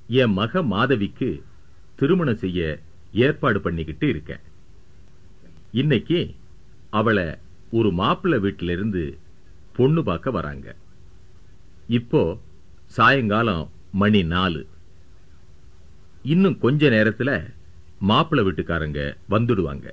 என் மக மாதவிக்கு திருமணம் செய்ய ஏற்பாடு பண்ணிக்கிட்டு இருக்கேன் இன்னைக்கு அவளை ஒரு மாப்பிள்ளை வீட்டில இருந்து பொண்ணு பார்க்க வராங்க இப்போ சாயங்காலம் மணி நாலு இன்னும் கொஞ்ச நேரத்துல மாப்பிள்ளை வீட்டுக்காரங்க வந்துடுவாங்க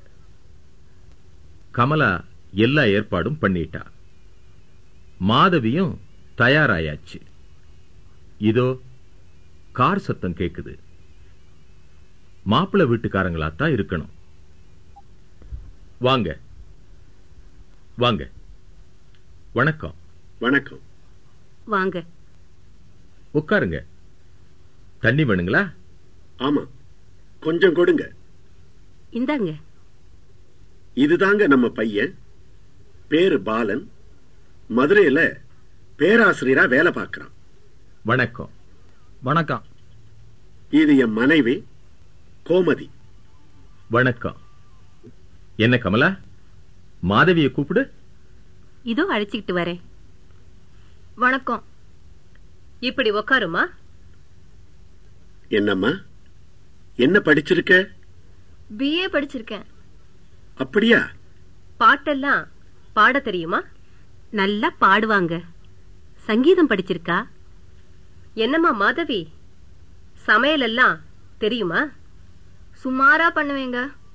கமலா எல்லா ஏற்பாடும் பண்ணிட்டா மாதவியும் தயாராயாச்சு இதோ கார் சத்தம் கேக்குது மாப்பிள்ளை வீட்டுக்காரங்களாத்தான் இருக்கணும் வாங்க வாங்க வணக்கம் வணக்கம் வாங்க உட்காருங்க தண்ணி வேணுங்களா ஆமா கொஞ்சம் கொடுங்க இந்தாங்க இதுதாங்க நம்ம பையன் பேரு பாலன் மதுரையில பேராசிரியரா வேலை பார்க்கறான் வணக்கம் வணக்கம் இது என் மனைவி கோமதி வணக்கம் என்ன கமலா மாதவியை கூப்பிடு இதோ அழைச்சிக்கிட்டு வரேன் வணக்கம் இப்படி உக்காருமா என்னம்மா என்ன படிச்சிருக்க பிஏ படிச்சிருக்கேன் அப்படியா பாட்டெல்லாம் பாட தெரியுமா நல்லா பாடுவாங்க சங்கீதம் படிச்சிருக்கா என்னம்மா மாதவி சமையல் எல்லாம் தெரியுமா சுமாரா பண்ணுவேங்க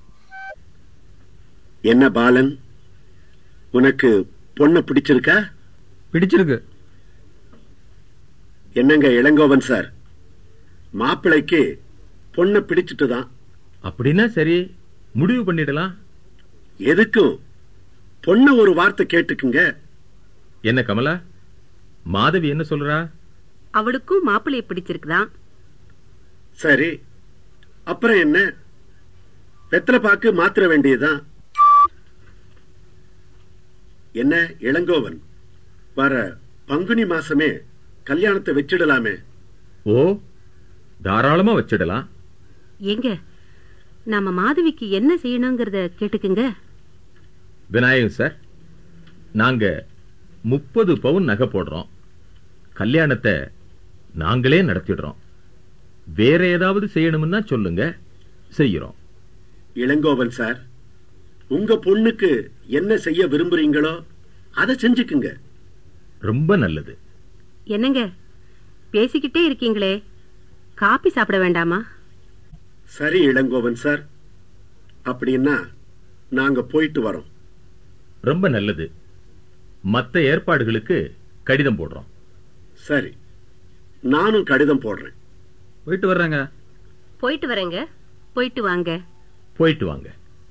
என்ன பாலன் உனக்கு பொண்ண பிடிச்சிருக்கா பிடிச்சிருக்கு என்னங்க இளங்கோவன் சார் மாப்பிளைக்கு பொண்ண பிடிச்சிட்டு தான் அப்படின்னா சரி முடிவு பண்ணிடலாம் எதுக்கும் பொண்ண ஒரு வார்த்தை கேட்டுக்குங்க என்ன கமலா மாதவி என்ன சொல்றா அவளுக்கும் மாப்பிள்ளைய பிடிச்சிருக்குதான் சரி அப்புறம் என்ன வெத்தலை பாக்கு மாத்திர வேண்டியதுதான் என்ன இளங்கோவன் வர பங்குனி மாசமே கல்யாணத்தை வச்சிடலாமே ஓ தாராளமா வச்சிடலாம் ஏங்க நாம மாதவிக்கு என்ன செய்யணுங்கிறத கேட்டுக்குங்க விநாயகம் சார் நாங்க முப்பது பவுன் நகை போடுறோம் கல்யாணத்தை நாங்களே நடத்திடுறோம் வேற ஏதாவது செய்யணும்னா சொல்லுங்க செய்யறோம் இளங்கோவன் சார் உங்க பொண்ணுக்கு என்ன செய்ய விரும்புறீங்களோ அதை செஞ்சுக்குங்க ரொம்ப நல்லது என்னங்க பேசிக்கிட்டே இருக்கீங்களே காபி சாப்பிட வேண்டாமா சரி இளங்கோவன் சார் அப்படின்னா நாங்க போயிட்டு வரோம் ரொம்ப நல்லது மத்த ஏற்பாடுகளுக்கு கடிதம் போடுறோம் சரி நானும் கடிதம் போடுறேன் போயிட்டு வர்றேங்க போயிட்டு வரேங்க போயிட்டு வாங்க போயிட்டு வாங்க